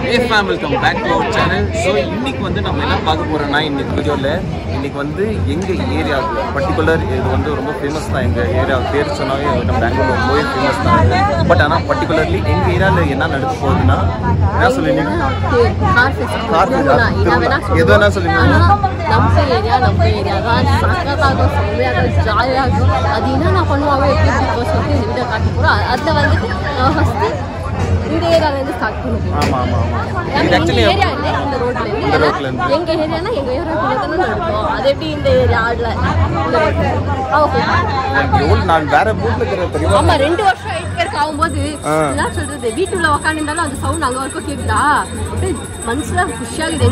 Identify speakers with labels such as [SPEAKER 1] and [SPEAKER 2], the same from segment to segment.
[SPEAKER 1] A fam welcome back to our channel so இன்னைக்கு வந்து நம்ம என்ன பார்க்க போறோம்னா இன்னைக்கு வீடியோவில் இன்னைக்கு வந்து எங்கள் ஏரியாவுக்கு பர்டிகுலர் இது வந்து ரொம்ப ஃபேமஸ் தான் எங்கள் ஏரியா பேர் சொன்னாவே நம்ம பெங்களூர் ரொம்பவே ஃபேமஸ் தான் பட் ஆனால் பர்டிகுலர்லி எங்கள் ஏரியாவில் என்ன நடக்க போகுதுன்னா என்ன சொல்லினீங்க
[SPEAKER 2] கார் ஃபெஸ்டிவல்
[SPEAKER 1] கார்
[SPEAKER 2] திருவிழா.
[SPEAKER 1] திருவிழா.
[SPEAKER 2] என்ன வேணா
[SPEAKER 1] எது வேணா சொல்லுங்க.
[SPEAKER 2] ஆனா, நம்ம ஏரியா நம்ம ஏரியா தான் சக்கராகும் செம்மையாகும் ஜாலியாகும் அது என்ன நான் பண்ணுவாங்க எப்படி இப்போ சொல்லிட்டு இந்த வீடியோ காட்டி போகிறோம் அதில் வந்துட்டு நான் ஃபஸ்ட்டு இந்த ஏரியாவிலேருந்து ஸ்டார்ட் பண்ணுவோம்
[SPEAKER 1] ஆமாம் ஆமாம் ஆமாம் இது
[SPEAKER 2] இந்த
[SPEAKER 1] ஆக்சுவலி
[SPEAKER 2] ஏரியா இல்லை இந்த ரோட்ல
[SPEAKER 1] இந்த ரோட்ல இருந்து.
[SPEAKER 2] இருந்து எங்க ஏரியானா எங்க ஏரியாக்குள்ள தானே நடக்கும் அது எப்படி இந்த ஏரியா ஆடல இந்த ரோட்ல ஓகே
[SPEAKER 1] எவ்வளோ நான் வேற பூட்டில் இருக்கிற தெரியுமா
[SPEAKER 2] ஆமா ரெண்டு வருஷம் எயிட் பேருக்கு ஆகும்போது
[SPEAKER 1] ஆ.
[SPEAKER 2] என்ன சொல்றது வீட்டுல உக்காந்துருந்தாலும் அந்த சவுண்ட் அங்க வரைக்கும் கேக்குதா அப்படியே மனசுல குஷியாகுது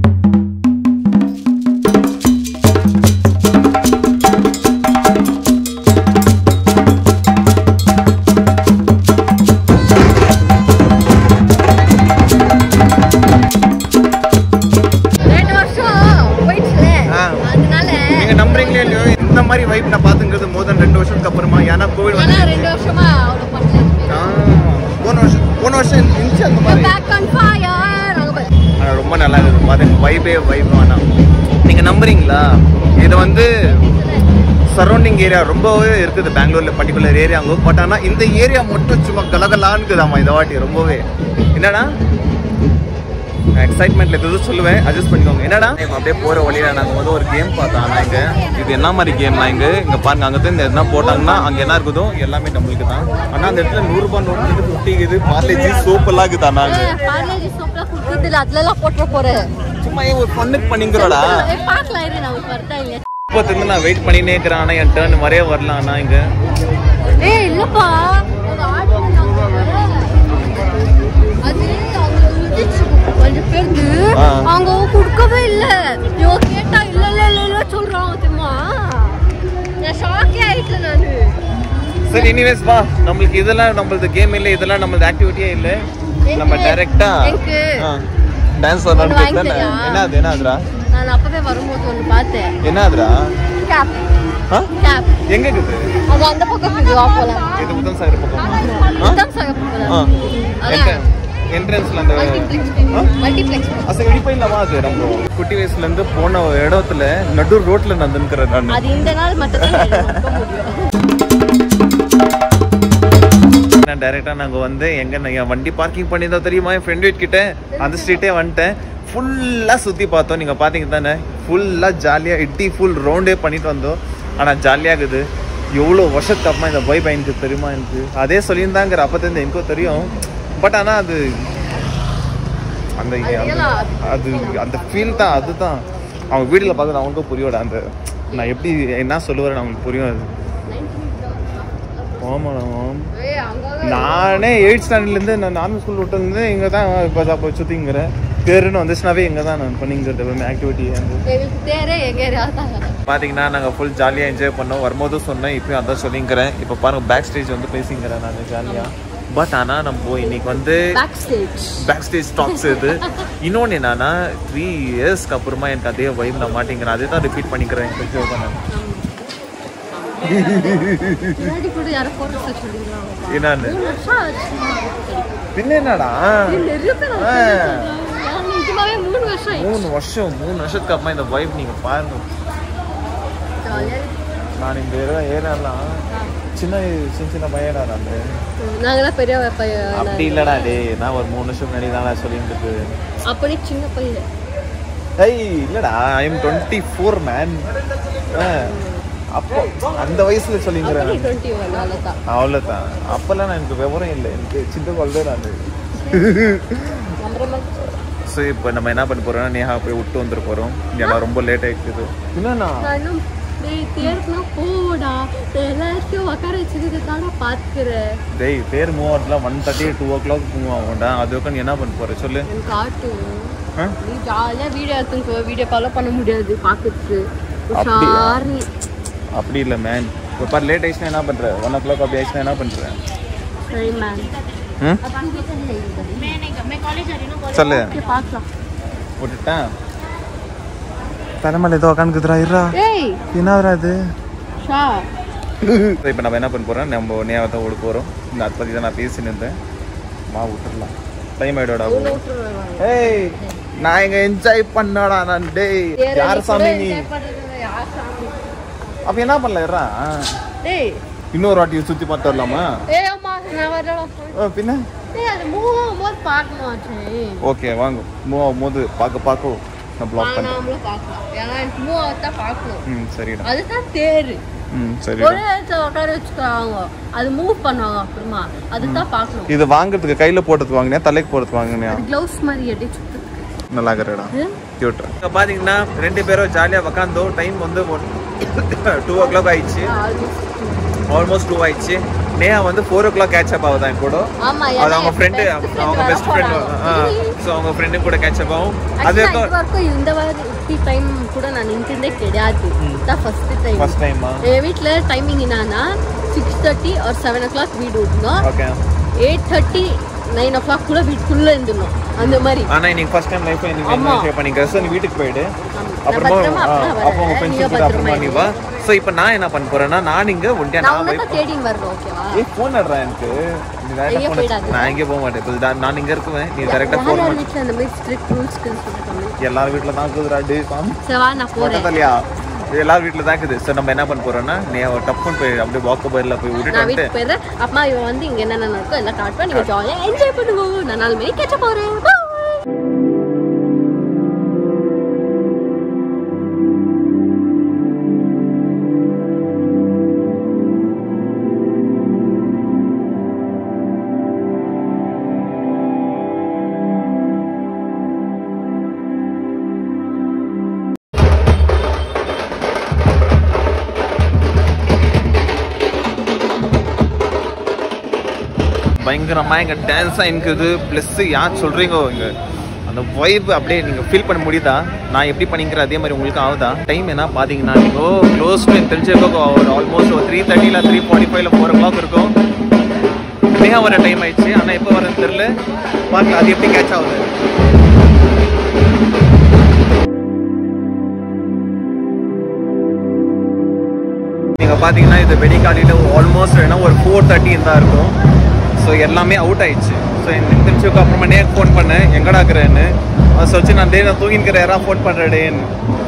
[SPEAKER 2] ரெண்டு வருஷம் போயிடுச்சுல
[SPEAKER 1] ஆ.
[SPEAKER 2] அதனால
[SPEAKER 1] நீங்க நம்புறீங்களே இல்லையோ இந்த மாதிரி வைப் நான் பாத்துங்கிறது மோர் தென் ரெண்டு வருஷத்துக்கு அப்புறமா ஏன்னா கோவிட் வந்து
[SPEAKER 2] ஆனா ரெண்டு வருஷமா அவ்வளவு பண்ணல
[SPEAKER 1] ஆ, போன வருஷம் போன வருஷம் இருந்துச்சு அந்த மாதிரி
[SPEAKER 2] பேக் ஆன் ஃபயர் அங்க பாரு.
[SPEAKER 1] ஆனா ரொம்ப நல்லா இருக்குது பாருங்க வைபே வைப் ஆனா நீங்க நம்புறீங்களா இது வந்து சரௌண்டிங் ஏரியா ரொம்பவே இருக்குது பெங்களூர்ல பர்டிகுலர் ஏரியா அங்கே பட் ஆனா இந்த ஏரியா மட்டும் சும்மா கலகலான்னு இருக்குதாம்மா இந்த வாட்டி ரொம்பவே என்னடா எக்ஸைட்மெண்ட்ல எதுவும் சொல்லுவேன் அட்ஜஸ்ட் பண்ணிக்கோங்க என்னடா நம்ம அப்படியே போற வழியில நாங்க வந்து ஒரு கேம் பார்த்தோம் ஆனா இங்க இது என்ன மாதிரி கேம்னா இங்க இங்க பாருங்க அங்க இருந்து என்ன போட்டாங்கன்னா அங்க என்ன இருக்குதோ எல்லாமே நம்மளுக்கு தான் ஆனா அந்த இடத்துல நூறு ரூபாய் நோட்டு இது குட்டி இது பார்லேஜி சோப் எல்லாம் இருக்குது நாங்க
[SPEAKER 2] ஏய், பார்லேஜி சோப்ல குடுக்குறது இல்ல அதுல எல்லாம் போட்டுற போறேன்
[SPEAKER 1] சும்மா ஏன் ஒரு பொண்ணுக்கு பண்ணிங்கிறோடா
[SPEAKER 2] ஏய், பார்க்கலாம் இரு நான் உங்களுக்கு வருதா இல்லையா
[SPEAKER 1] இப்போ இருந்து நான் வெயிட் பண்ணினே இருக்கிறேன் ஆனா என் டேர்ன் வரைய வரலாம் ஆனா இங்க
[SPEAKER 2] ஏய் இல்லப்பா ஒரு ஆர்டர் அது அவங்க இருந்துச்சு கொஞ்சம் பேருந்து
[SPEAKER 1] ஆ.
[SPEAKER 2] அவங்க கொடுக்கவே இல்ல இவ கேட்டா இல்ல இல்ல இல்ல இல்ல சொல்றாங்க தெரியுமா நான் ஷாக்கே ஆயிட்டேன் நானு
[SPEAKER 1] சரி எனிவேஸ் வா நம்மளுக்கு இதெல்லாம் நம்மளது கேம் இல்லை இதெல்லாம் நம்மளது ஆக்டிவிட்டியே இல்லை நம்ம
[SPEAKER 2] எனக்கு-
[SPEAKER 1] டைரக்டா
[SPEAKER 2] எனக்கு
[SPEAKER 1] டான்ஸ்
[SPEAKER 2] ஒண்ணு
[SPEAKER 1] வரணும்
[SPEAKER 2] வாங்கி
[SPEAKER 1] தானே
[SPEAKER 2] தரியா?
[SPEAKER 1] என்னது என்னதுடா
[SPEAKER 2] நான் அப்பவே வரும்போது ஒன்று பார்த்தேன்
[SPEAKER 1] என்னதுடா
[SPEAKER 2] கேப்
[SPEAKER 1] ஆ?
[SPEAKER 2] கேப்
[SPEAKER 1] எங்க இருக்குது
[SPEAKER 2] அது அந்த பக்கம் இருக்குது வா போலாம்
[SPEAKER 1] இது புத்தம் சார் பக்கம் ஆ?
[SPEAKER 2] இதான் சாக போகலாம்
[SPEAKER 1] ஆ
[SPEAKER 2] அதான்
[SPEAKER 1] என்ட்ரன்ஸ்ல அந்த
[SPEAKER 2] மல்டிப்ளெக்ஸ்
[SPEAKER 1] ஆ?
[SPEAKER 2] மல்டிப்ளெக்ஸ்
[SPEAKER 1] அசை இப்ப இல்லவா அது நம்ம குட்டி வயசுல இருந்து போன இடத்துல நடு ரோட்ல நடந்துக்கிறேன் நான்
[SPEAKER 2] அது இந்த நாள் மட்டும் தான் நடக்க முடியும்
[SPEAKER 1] நான் டைரக்டா நாங்க வந்து எங்க நான் என் வண்டி பார்க்கிங் பண்ணியிருந்தோம் தெரியுமா என் ஃப்ரெண்ட் வீட் கிட்ட அந்த ஸ்ட்ரீட்டே வந்துட்டேன் ஃபுல்லா சுத்தி பார்த்தோம் நீங்க பாத்தீங்க தானே ஃபுல்லா ஜாலியா இட்டி ஃபுல் ரவுண்டே பண்ணிட்டு வந்தோம் ஆனா ஜாலியா இருக்குது எவ்வளோ வருஷத்துக்கு அப்புறமா இந்த வைப் எனக்கு தெரியுமா எனக்கு அதே சொல்லியிருந்தாங்கிற அப்பத்துல எனக்கும் தெரியும் பட் ஆனா அது அந்த அந்த- அது அந்த ஃபீல் தான் அதுதான் அவங்க வீடியோல பார்க்குறது அவங்களுக்கும் புரியோட அந்த நான் எப்படி என்ன சொல்லுவேன் அவங்களுக்கு புரியும் அது ஆமா ஆமாம்
[SPEAKER 2] ஏய் அங்க
[SPEAKER 1] நானே எயிட் ஸ்டாண்டர்ட்லேருந்து நான் நார்மல் ஸ்கூல் விட்டுருந்து இங்கே தான் இப்போ அப்போ சுற்றிங்கிறேன் பேருன்னு வந்துச்சுனாவே இங்கே தான் நான் பண்ணிங்கிறது எப்பவுமே ஆக்டிவிட்டி
[SPEAKER 2] எங்களுக்கு தேரே எங்க ஏரியா தான்
[SPEAKER 1] பார்த்தீங்கன்னா நாங்கள் ஃபுல் ஜாலியாக என்ஜாய் பண்ணோம் வரும்போது சொன்னேன் இப்பயும் அதான் சொல்லிங்கிறேன் இப்போ பாருங்க பேக் ஸ்டேஜ் வந்து பேசிங்கிறேன் நான் ஜாலியாக பட் ஆனால் நம்ம இன்னைக்கு வந்து
[SPEAKER 2] backstage
[SPEAKER 1] backstage stocks இது இன்னொன்று என்னன்னா த்ரீ இயர்ஸ்க்கு அப்புறமா எனக்கு அதே வைப் நான் மாட்டேங்கிறேன் அதே தான் ரிப்பீட் பண்ணிக்கிறேன் எனக்கு நான்
[SPEAKER 2] முன்னாடி கூட யாரோ போட்டோ சொல்லிருக்காங்க
[SPEAKER 1] என்னன்னு
[SPEAKER 2] மூணு வருஷம் ஆச்சு
[SPEAKER 1] பின்ன என்னடா
[SPEAKER 2] நிறைய பேர்
[SPEAKER 1] ஆ.
[SPEAKER 2] நான் நிஜமாவே மூணு வருஷம் ஆயிடுச்சு
[SPEAKER 1] மூணு வருஷம் மூணு வருஷத்துக்கு அப்புறமா இந்த வைப் நீங்கள் பாருங்க
[SPEAKER 2] ஜாலியா இருக்கு.
[SPEAKER 1] நான் இந்த ஏரியா ஏரியாலாம் சின்ன சின்ன சின்ன பையனா நான்
[SPEAKER 2] நாங்களாம் பெரிய பையன்
[SPEAKER 1] அப்படி இல்லடா டேய் நான் ஒரு மூணு வருஷம் முன்னாடி தான் சொல்லிட்டு இருக்கு
[SPEAKER 2] அப்படி சின்ன பையன்
[SPEAKER 1] ஏய் இல்லடா I am twenty four man அப்போ அந்த வயசுல சொல்லிங்கிறேன்
[SPEAKER 2] அப்படி டுவெண்ட்டி ஒன் அவ்வளோதான்
[SPEAKER 1] அவ்வளோதான் அப்போல்லாம் நான் எனக்கு விவரம் இல்லை எனக்கு சின்ன குழந்தை நான்
[SPEAKER 2] நம்புற மாதிரி
[SPEAKER 1] ஸோ இப்போ நம்ம என்ன பண்ண போறோம்னா நேஹா போய் விட்டு வந்துட போகிறோம் எல்லாம் ரொம்ப லேட் ஆகிடுது என்னண்ணா
[SPEAKER 2] நான் இன்னும் டேய் தேர்க்குனா போடா எல்லாத்தையும் உட்கார வச்சுக்கிட்டு தானே பார்த்துக்கிறேன்
[SPEAKER 1] டேய் பேர் மூவ் ஆகலாம் one thirty two o'clock move ஆகும்டா அதுக்கு நீ என்ன பண்ண போற சொல்லு
[SPEAKER 2] எனக்கு ஆட்டு
[SPEAKER 1] ஆ?
[SPEAKER 2] நீ ஜாலியாக வீடியோ எடுத்துக்கோ வீடியோ ஃபாலோ பண்ண முடியாது பார்க்கறதுக்கு
[SPEAKER 1] அப்படியா?
[SPEAKER 2] உஷாரு
[SPEAKER 1] அப்படி இல்லை மேன் இப்போ பாரு லேட் ஆயிடுச்சுன்னா என்ன பண்ணுற ஒன் ஓ கிளாக் அப்படி ஆயிடுச்சுன்னா என்ன பண்ணுற
[SPEAKER 2] சரி மேம்
[SPEAKER 1] ம் சொல்லு
[SPEAKER 2] ஓகே பார்க்கலாம்
[SPEAKER 1] விட்டுட்டேன் தலைமையில் ஏதோ உக்காந்துக்குதுரா இருறா
[SPEAKER 2] ஏய்
[SPEAKER 1] என்னதுரா இது
[SPEAKER 2] ஷா
[SPEAKER 1] இப்போ நம்ம என்ன பண்ண போகிறோம் நம்ம நேரத்தை ஓட போகிறோம் இந்த அதை பற்றி தான் நான் பேசின்னு இருந்தேன் வா விட்டுடலாம் டைம் ஆகிடோடா
[SPEAKER 2] உன்னை விட்டுருவேன்
[SPEAKER 1] ஏய் நான் இங்க என்ஜாய் பண்ணடா நான் டேய் யார் சாமி நீ அப்ப என்ன பண்ணல இருடா
[SPEAKER 2] டேய்
[SPEAKER 1] இன்னொரு வாட்டி சுத்தி பார்த்து வரலாமா
[SPEAKER 2] ஏய் அம்மா நான் வரல
[SPEAKER 1] ஓ, பின்ன
[SPEAKER 2] ஏய் அது மூவ் ஆகும்போது பார்க்கணும் ஆச்சு
[SPEAKER 1] ஓகே வாங்க மூவ் ஆகும்போது பார்க்க பார்க்க நான் பிளாக் பண்ணேன்
[SPEAKER 2] நாமளும் பார்க்கலாம் ஏன்னா எனக்கு மூவ் ஆகத்தான் பார்க்கணும்
[SPEAKER 1] ம் சரிடா
[SPEAKER 2] அதுதான் தேரு
[SPEAKER 1] ம் சரிடா
[SPEAKER 2] ஒரே இடத்துல உட்கார வச்சுக்கிறாங்க அது மூவ் பண்ணுவாங்க அப்புறமா அதுதான் பார்க்கணும்
[SPEAKER 1] இது வாங்குறதுக்கு கையில போடுறதுக்கு வாங்கினியா தலைக்கு போடுறதுக்கு வாங்கினியா
[SPEAKER 2] அது க்ளவுஸ் மாதிரி எட்டி சுத்துறதுக்கு
[SPEAKER 1] நல்லா இருக்கிறடா
[SPEAKER 2] ம்?
[SPEAKER 1] கியூட் இப்போ பார்த்தீங்கன்னா ரெண்டு பேரும் ஜாலியாக உக்காந்தோம் டைம் வந்து டூ ஓ கிளாக் ஆயிடுச்சு
[SPEAKER 2] Almost.
[SPEAKER 1] ஆல்மோஸ்ட் டூ ஆயிடுச்சு நேஹா வந்து ஃபோர் ஓ கிளாக் கேட்சப் ஆகுதா என் கூட
[SPEAKER 2] ஆமா
[SPEAKER 1] அது
[SPEAKER 2] ஏன்னா
[SPEAKER 1] அவங்க
[SPEAKER 2] என்
[SPEAKER 1] ஃப்ரெண்டு
[SPEAKER 2] best friend
[SPEAKER 1] அவங்க
[SPEAKER 2] வர
[SPEAKER 1] பெஸ்ட் ஃப்ரெண்ட்
[SPEAKER 2] போறாங்க.
[SPEAKER 1] ஸோ அவங்க ஃப்ரெண்டு கூட கேட்சப் ஆகும் அது
[SPEAKER 2] Actually, இது வரைக்கும் இந்த வாட்டி டைம் கூட நான் நின்றுதே கிடையாது தான் ஃபர்ஸ்ட் டைம்
[SPEAKER 1] ஃபர்ஸ்ட் டைமா
[SPEAKER 2] என் வீட்டில் டைமிங் என்னன்னா சிக்ஸ் தேர்ட்டி ஒரு செவன் ஓ கிளாக் வீடு விட்டணும்
[SPEAKER 1] okay
[SPEAKER 2] eight thirty nine o'clock கூட வீட்டுக்குள்ளே இருந்துடணும் அந்த மாதிரி
[SPEAKER 1] ஆனா இன்னைக்கு ஃபர்ஸ்ட் டைம் லைஃப்ல நீங்க
[SPEAKER 2] ஆமா.
[SPEAKER 1] என்ஜாய் பண்ணிக்கிற ஸோ நீ வீட்டுக்கு போயிடு
[SPEAKER 2] ஆமா. நான்
[SPEAKER 1] அப்புறமா
[SPEAKER 2] பத்திரமா
[SPEAKER 1] ஆ,
[SPEAKER 2] அப்புறம்
[SPEAKER 1] அப்போ உங்க
[SPEAKER 2] வரேன்.
[SPEAKER 1] ஃப்ரெண்ட்ஸ்
[SPEAKER 2] நீங்க
[SPEAKER 1] கூட அப்புறமா
[SPEAKER 2] பத்திரமா
[SPEAKER 1] நீ வா ஸோ இப்போ நான் என்ன பண்ண போறேன்னா நான் இங்க ஒண்டியா
[SPEAKER 2] நான்
[SPEAKER 1] நான்
[SPEAKER 2] உனக்கு
[SPEAKER 1] போய்
[SPEAKER 2] தேடிங் வரணும் ஓகேவா
[SPEAKER 1] ஏய் ஃபோன் அடுறா எனக்கு நீ direct ஆ
[SPEAKER 2] எங்கேயும்
[SPEAKER 1] phone
[SPEAKER 2] போயிடாத.
[SPEAKER 1] அடிச்சு- நான் எங்கேயும் போக மாட்டேன் இப்போ நான் நான் இங்க இருக்குவேன் நீ டேரெக்டாக ஃபோன்
[SPEAKER 2] யார் வீட்டில் அந்த மாதிரி ஸ்ட்ரிக்ட் ரூல்ஸ் சொல்லிட்டு
[SPEAKER 1] எல்லார் வீட்டில் தான் இருக்குதுடா டே சாமி
[SPEAKER 2] சரி வா நான் போகிறேன்
[SPEAKER 1] பக்கத்துலயா எல்லார் வீட்டில் தான் இருக்குது சார் நம்ம என்ன பண்ண போறோம்னா நீ டப்புன்னு போய் அப்படியே வாக்க பயிரில் போய் விட்டுட்டு
[SPEAKER 2] நான்
[SPEAKER 1] வந்துட்டு
[SPEAKER 2] வீட்டுக்கு போயிடுறேன் அப்பா இவன் வந்து இங்க என்னென்ன இருக்கோ எல்லாம் காட்டுவேன் நீங்க ஜாலியா என்ஜாய் பண்ணுவோம் நான் நாலு மணிக்கு கேட்ச போறேன் Bye.
[SPEAKER 1] பயங்கரமா இங்க டான்ஸ் இருக்குது ப்ளஸ் யார் சொல்றீங்க இங்க அந்த வைப் அப்படியே நீங்க ஃபீல் பண்ண முடியுதா நான் எப்படி பண்ணிக்கிற அதே மாதிரி உங்களுக்கு ஆகுதா டைம் என்ன பாத்தீங்கன்னா நீங்க க்ளோஸ் டு எனக்கு தெரிஞ்சிருக்கோ ஒரு ஆல்மோஸ்ட் ஒரு த்ரீ தேர்ட்டில த்ரீ ஃபார்ட்டி ஃபைவ்ல ஃபோர் ஓ கிளாக் இருக்கும் நேஹா வர டைம் ஆயிடுச்சு ஆனா எப்போ வரேன்னு தெரியல பார்க்கலாம் அது எப்படி கேட்ச் ஆகுது நீங்க பாத்தீங்கன்னா இது வெடிக்காலையில ஆல்மோஸ்ட் வேணா ஒரு ஃபோர் தேர்ட்டி தான் இருக்கும் ஸோ எல்லாமே அவுட் ஆயிடுச்சு ஸோ எனக்கு தெரிஞ்சுக்க அப்புறமா நேர் ஃபோன் பண்ணேன் எங்கடா இருக்கிறேன்னு அதை வச்சு நான் டே நான் தூங்கிக்கிற யாரா ஃபோன் பண்ணுறேன்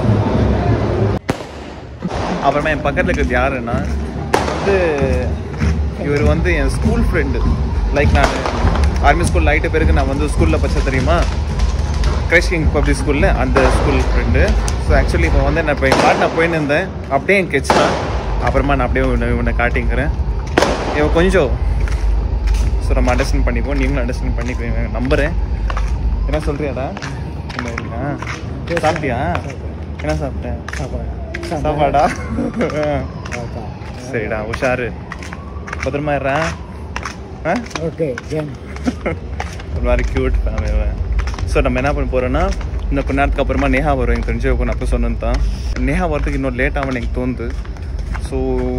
[SPEAKER 1] அப்புறமா என் பக்கத்தில் இருக்கிறது யாருன்னா வந்து இவர் வந்து என் ஸ்கூல் ஃப்ரெண்டு லைக் நான் ஆர்மி ஸ்கூல் லைட்டு பேருக்கு நான் வந்து ஸ்கூலில் படிச்ச தெரியுமா கிரைஸ்ட் கிங் பப்ளிக் ஸ்கூலில் அந்த ஸ்கூல் ஃப்ரெண்டு ஸோ ஆக்சுவலி இப்போ வந்து நான் இப்போ எங்கள் காட்டு நான் போயின்னு இருந்தேன் அப்படியே என் கெச் தான் அப்புறமா நான் அப்படியே உன்னை உன்னை காட்டிங்கிறேன் இவன் கொஞ்சம் ஸோ நம்ம அண்டர்ஸ்டாண்ட் பண்ணிப்போம் நீங்களும் அண்டர்ஸ்டாண்ட் பண்ணிக்குவீங்க நம்புறேன் என்ன சொல்றியாடா என்ன இருக்கா சாப்பிட்டியா என்ன சாப்பிட்டேன் சாப்பாடா சரிடா உஷாரு பத்திரமா இருறா ஆ
[SPEAKER 3] ஓகே ஜென்
[SPEAKER 1] ஒரு மாதிரி க்யூட் ஃபேமிலி ஸோ நம்ம என்ன பண்ண போகிறோன்னா இன்னும் கொஞ்ச நேரத்துக்கு அப்புறமா நேஹா வரும் எனக்கு தெரிஞ்சு நான் அப்போ சொன்னது தான் நேஹா வரதுக்கு இன்னும் லேட் ஆகும் எனக்கு தோணுது ஸோ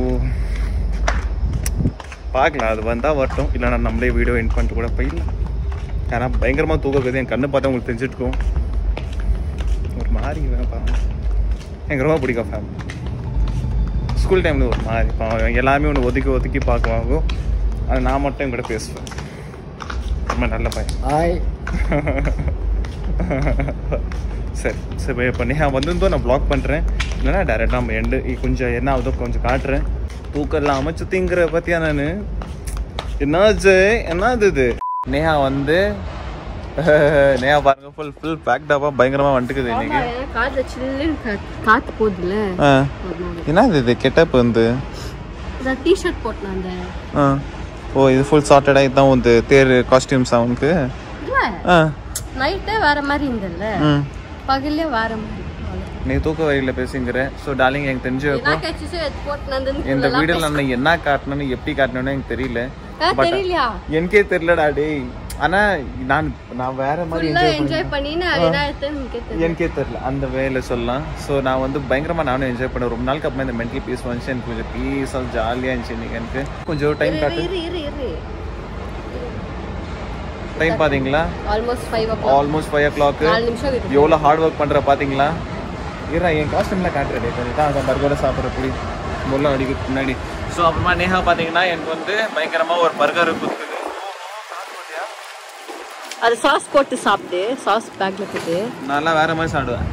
[SPEAKER 1] பார்க்கலாம் அது வந்தால் வரட்டும் இல்லைனா நம்மளே வீடியோ என் பண்ணிட்டு கூட போயிடலாம் ஏன்னா பயங்கரமாக தூக்குறது என் கண்ணு பார்த்தா உங்களுக்கு தெரிஞ்சிருக்கும் ஒரு மாதிரி பாருங்க எனக்கு ரொம்ப பிடிக்கும் ஃபேமிலி ஸ்கூல் டைமில் ஒரு மாதிரி பாவம் எல்லாமே ஒன்று ஒதுக்கி ஒதுக்கி பார்க்குவாங்க அது நான் மட்டும் என் கூட பேசுவேன் ரொம்ப நல்ல பையன்
[SPEAKER 3] ஹாய்
[SPEAKER 1] சரி சரி இப்போ நேஹா வந்திருந்தோம் நான் ப்ளாக் பண்ணுறேன் இல்லைன்னா டேரெக்டாக நம்ம எண்டு கொஞ்சம் என்ன ஆகுதோ கொஞ்சம் காட்டுறேன் தூக்கெல்லாம் அமைச்சு திங்குற பற்றியா நான் என்னாச்சு என்னது இது நேஹா வந்து நேஹா பாருங்க ஃபுல் ஃபுல் பேக்டாவாக பயங்கரமாக வந்துட்டுக்குது
[SPEAKER 2] ஆமா,
[SPEAKER 1] இன்னைக்கு
[SPEAKER 2] ஏன்னா காதுல சில்லுன்னு கா- காத்து போகுதுல்ல
[SPEAKER 1] ஆ
[SPEAKER 2] அதனால.
[SPEAKER 1] என்னது இது கெட்டப் வந்து
[SPEAKER 2] இந்த டிஷர்ட் போட்டேன் அந்த
[SPEAKER 1] ஆ ஓ இது ஃபுல் சார்ட்டடாக இதுதான் வந்து தேர் காஸ்டியூம்ஸ் அவனுக்கு
[SPEAKER 2] இல்ல
[SPEAKER 1] ஆ
[SPEAKER 2] நைட்டே வேற மாதிரி இருந்ததுல்ல
[SPEAKER 1] ம்
[SPEAKER 2] பகல்லே வேற மாதிரி அவ்வளவுதான்.
[SPEAKER 1] நீ தூக்க வரையில் பேசுங்கிற ஸோ டார்லிங் எனக்கு தெரிஞ்சு
[SPEAKER 2] என்ன கேட்டுச்சு எடுத்து போட்டு நந்தன்
[SPEAKER 1] இந்த
[SPEAKER 2] சொல்லலாம்.
[SPEAKER 1] வீடியோல நான் என்ன காட்டணும்னு எப்படி காட்டணும்னு எனக்கு தெரியல
[SPEAKER 2] ஆ,
[SPEAKER 1] But
[SPEAKER 2] தெரியலையா
[SPEAKER 1] எனக்கே தெரியலடா டேய் ஆனா நான் நான் வேற மாதிரி
[SPEAKER 2] ஃபுல்லா
[SPEAKER 1] என்ஜாய்
[SPEAKER 2] என்ஜாய் பண்ணி நான் என்ன எடுத்தேன்னு எனக்கே தெரியல
[SPEAKER 1] எனக்கே தெரியல அந்த வேலை சொல்லலாம் ஸோ நான் வந்து பயங்கரமா நானும் என்ஜாய் பண்ணேன் ரொம்ப நாளுக்கு அப்புறமா இந்த மென்டல் பீஸ் வந்துச்சு எனக்கு கொஞ்சம் பீஸாக ஜாலியாக இருந்துச்சு இன்னைக்கு எனக்கு கொஞ்சம் டைம்
[SPEAKER 2] இரு,
[SPEAKER 1] காட்டு
[SPEAKER 2] இரு இரு இரு
[SPEAKER 1] டைம் பாத்தீங்களா
[SPEAKER 2] ஆல்மோஸ்ட் ஃபைவ் ஓ
[SPEAKER 1] ஆல்மோஸ்ட் ஃபைவ் ஓ கிளாக்
[SPEAKER 2] நாலு நிமிஷம் இருக்கு
[SPEAKER 1] எவ்வளோ ஹார்ட் ஒர்க் பண்ற பாத்தீங்களா இரா என் காஸ்டியூம்ல காட்டுறேன் கொஞ்சம் தான் அந்த பர்கரை சாப்பிட்ற புடி முள்ள அடிக்கு முன்னாடி ஸோ அப்புறமா நேஹா பார்த்தீங்கன்னா எனக்கு வந்து பயங்கரமா ஒரு பர்கர் கொடுக்குது
[SPEAKER 2] அது சாஸ் போட்டு சாப்பிட்டு சாஸ் பேக்ல போட்டு
[SPEAKER 1] நல்லா வேற மாதிரி சாப்பிடுவேன்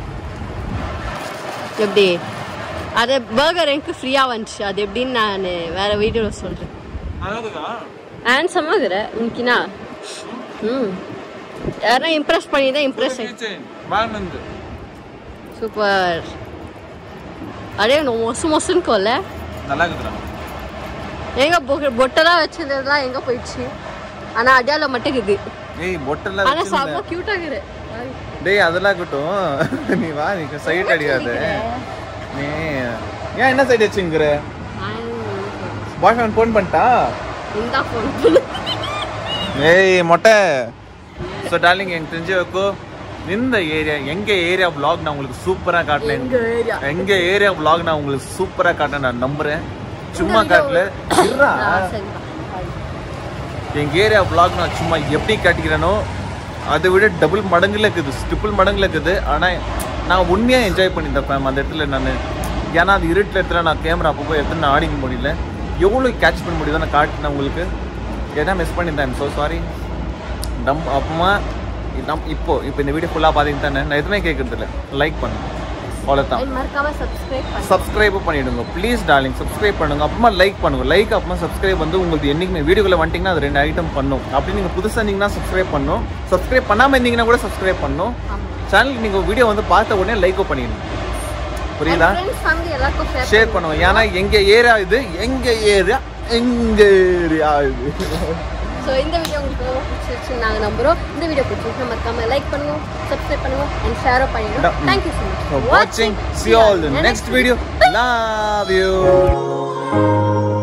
[SPEAKER 2] எப்படி அது பர்கர் எனக்கு ஃப்ரீயாக வந்துச்சு அது எப்படின்னு நான் வேற வீடியோவில் சொல்கிறேன் ஹேண்ட்ஸமாக இருக்கிற உனக்குனா ம் யாரா இம்ப்ரெஸ் பண்ணி தான் இம்ப்ரெஸ்
[SPEAKER 1] வாழ்ந்து
[SPEAKER 2] சூப்பர் அடே நான் மொசு மொசுன்னு கொல்ல
[SPEAKER 1] நல்லா இருக்குதுடா
[SPEAKER 2] எங்க பொ- பொட்டெல்லாம் வச்சிருந்ததுலாம் எங்க போயிடுச்சு ஆனா அடியால மட்டும் இருக்குது
[SPEAKER 1] ஏய் பொட்டெல்லாம்
[SPEAKER 2] ஆனா
[SPEAKER 1] வச்சிருந்த.
[SPEAKER 2] செம்ம கியூட்டா இருக்குது
[SPEAKER 1] டேய் அதெல்லாம் இருக்கட்டும் நீ வா நீ சைட் அடிக்காத நீ ஏன் என்ன சைடு வச்சுங்கிற பாய் ஃப்ரெண்ட் ஃபோன் பண்ணிட்டா
[SPEAKER 2] இந்த ஃபோன்
[SPEAKER 1] ஏய் மொட்டை ஸோ டார்லிங் எனக்கு தெரிஞ்ச வைக்கோ இந்த ஏரியா எங்க ஏரியா vlog நான் உங்களுக்கு சூப்பரா காட்டினேன்
[SPEAKER 2] எங்க ஏரியா
[SPEAKER 1] எங்க ஏரியா vlog நான் உங்களுக்கு சூப்பரா காட்டினேன் நான் நம்புறேன் சும்மா காட்டல இருடா. எங்க ஏரியா vlog நான் சும்மா எப்படி காட்டிக்கிறேனோ அதை விட டபுள் மடங்குல இருக்குது ட்ரிபிள் மடங்குல இருக்குது ஆனா நான் உண்மையா என்ஜாய் பண்ணியிருந்தேன் fam அந்த இடத்துல நான் ஏன்னா அது இருட்டில் இடத்துல நான் கேமரா அப்பப்போ எடுத்து நான் ஆடிக்க முடியல எவ்வளோ கேட்ச் பண்ண முடியுதோ நான் காட்டினேன் உங்களுக்கு ஏன்னா மிஸ் பண்ணியிருந்தேன் ஸோ சாரி நம் அப்புறமா நம் இப்போ இப்போ இந்த வீடியோ ஃபுல்லாக பார்த்தீங்கன்னா தானே நான் எதுவுமே கேட்கறது இல்லை லைக் பண்ணுங்க அவ்வளோதான்
[SPEAKER 2] மறக்காம சப்ஸ்கிரைப் பண்ணு
[SPEAKER 1] சப்ஸ்கிரைப் பண்ணிடுங்க ப்ளீஸ் டார்லிங் சப்ஸ்கிரைப் பண்ணுங்க அப்புறமா லைக் பண்ணுங்க லைக் அப்புறமா சப்ஸ்கிரைப் வந்து உங்களுக்கு என்னைக்குமே வீடியோக்குள்ள வந்துட்டீங்கன்னா அது ரெண்டு ஐட்டம் பண்ணும் அப்படி நீங்க புதுசா இருந்தீங்கன்னா சப்ஸ்கிரைப் பண்ணும் சப்ஸ்கிரைப் பண்ணாம இருந்தீங்கன்னா கூட சப்ஸ்கிரைப் பண்ணும்
[SPEAKER 2] ஆமா
[SPEAKER 1] சேனலுக்கு நீங்க வீடியோ வந்து பார்த்த உடனே லைக்கோ பண்ணிடுங்க புரியுதா
[SPEAKER 2] ஃப்ரெண்ட்ஸ் ஃபேமிலி எல்லாருக்கும் ஷேர்
[SPEAKER 1] ஷேர் பண்ணுவோம் ஏன்னா எங்க ஏரியா இது எங்க ஏரியா எங்க ஏரியா இது
[SPEAKER 2] ஸோ இந்த வீடியோ உங்களுக்கு ரொம்ப பிடிச்சிருச்சு நாங்கள் நம்புறோம் இந்த வீடியோ பிடிச்சிருச்சு மறக்காம லைக் பண்ணுங்க சப்ஸ்கிரைப் பண்ணுங்க அண்ட் ஷேரும் பண்ணிடுங்க
[SPEAKER 1] Mm.
[SPEAKER 2] Thank you so much
[SPEAKER 1] for watching see you all in the next video love you